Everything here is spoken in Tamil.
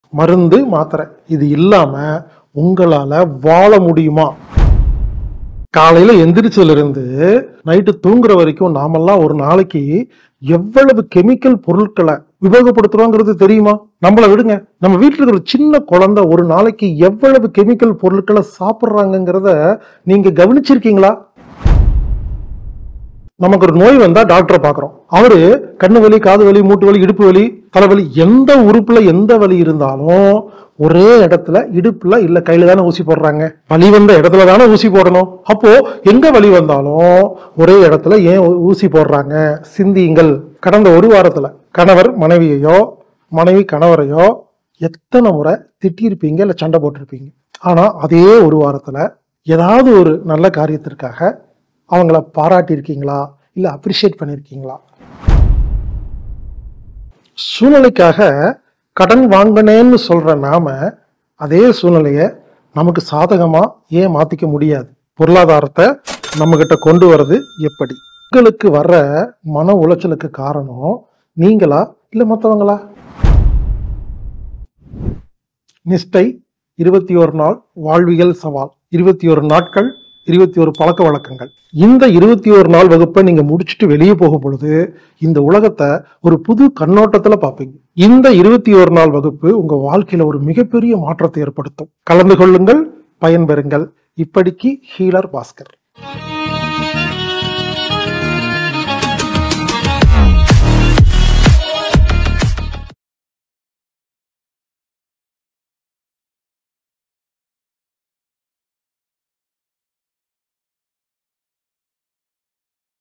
மருந்து மாத்திரை இது இல்லாம உங்களால வாழ முடியுமா காலையில எந்திரிச்சதுல இருந்து நைட்டு தூங்குற வரைக்கும் நாமெல்லாம் ஒரு நாளைக்கு எவ்வளவு கெமிக்கல் பொருட்களை உபயோகப்படுத்துறோங்கிறது தெரியுமா நம்மள விடுங்க நம்ம வீட்டுல இருக்கிற ஒரு சின்ன குழந்தை ஒரு நாளைக்கு எவ்வளவு கெமிக்கல் பொருட்களை சாப்பிடுறாங்கங்கிறத நீங்க கவனிச்சிருக்கீங்களா நமக்கு ஒரு நோய் வந்தா டாக்டரை பார்க்குறோம் அவரு கண்ணு வலி காது வலி மூட்டு வலி இடுப்பு வலி தலைவலி எந்த உறுப்புல எந்த வலி இருந்தாலும் ஒரே இடத்துல இடுப்புல இல்ல கையில தானே ஊசி போடுறாங்க வலி வந்த இடத்துல தானே ஊசி போடணும் அப்போ எங்க வலி வந்தாலும் ஒரே இடத்துல ஏன் ஊ- ஊசி போடுறாங்க சிந்தியுங்கள் கடந்த ஒரு வாரத்துல கணவர் மனைவியையோ மனைவி கணவரையோ எத்தனை முறை திட்டியிருப்பீங்க இல்ல சண்டை போட்டிருப்பீங்க ஆனா அதே ஒரு வாரத்துல ஏதாவது ஒரு நல்ல காரியத்திற்காக அவங்கள பாராட்டியிருக்கீங்களா இல்லை அப்ரிஷியேட் பண்ணியிருக்கீங்களா சூழ்நிலைக்காக கடன் வாங்கினேன்னு சொல்ற நாம அதே சூழ்நிலையை நமக்கு சாதகமா ஏன் மாத்திக்க முடியாது பொருளாதாரத்தை நம்ம கிட்ட கொண்டு வர்றது எப்படி உங்களுக்கு வர்ற மன உளைச்சலுக்கு காரணம் நீங்களா இல்ல மற்றவங்களா நிஷ்டை இருபத்தி ஒரு நாள் வாழ்வியல் சவால் இருபத்தி ஒரு நாட்கள் இருபத்தி ஒரு பழக்க வழக்கங்கள் இந்த இருபத்தி ஒரு நாள் வகுப்பை நீங்க முடிச்சுட்டு வெளியே போகும் பொழுது இந்த உலகத்தை ஒரு புது கண்ணோட்டத்துல பார்ப்பீங்க இந்த இருபத்தி ஒரு நாள் வகுப்பு உங்க வாழ்க்கையில ஒரு மிகப்பெரிய மாற்றத்தை ஏற்படுத்தும் கலந்து கொள்ளுங்கள் பயன்பெறுங்கள் இப்படிக்கு ஹீலர் பாஸ்கர்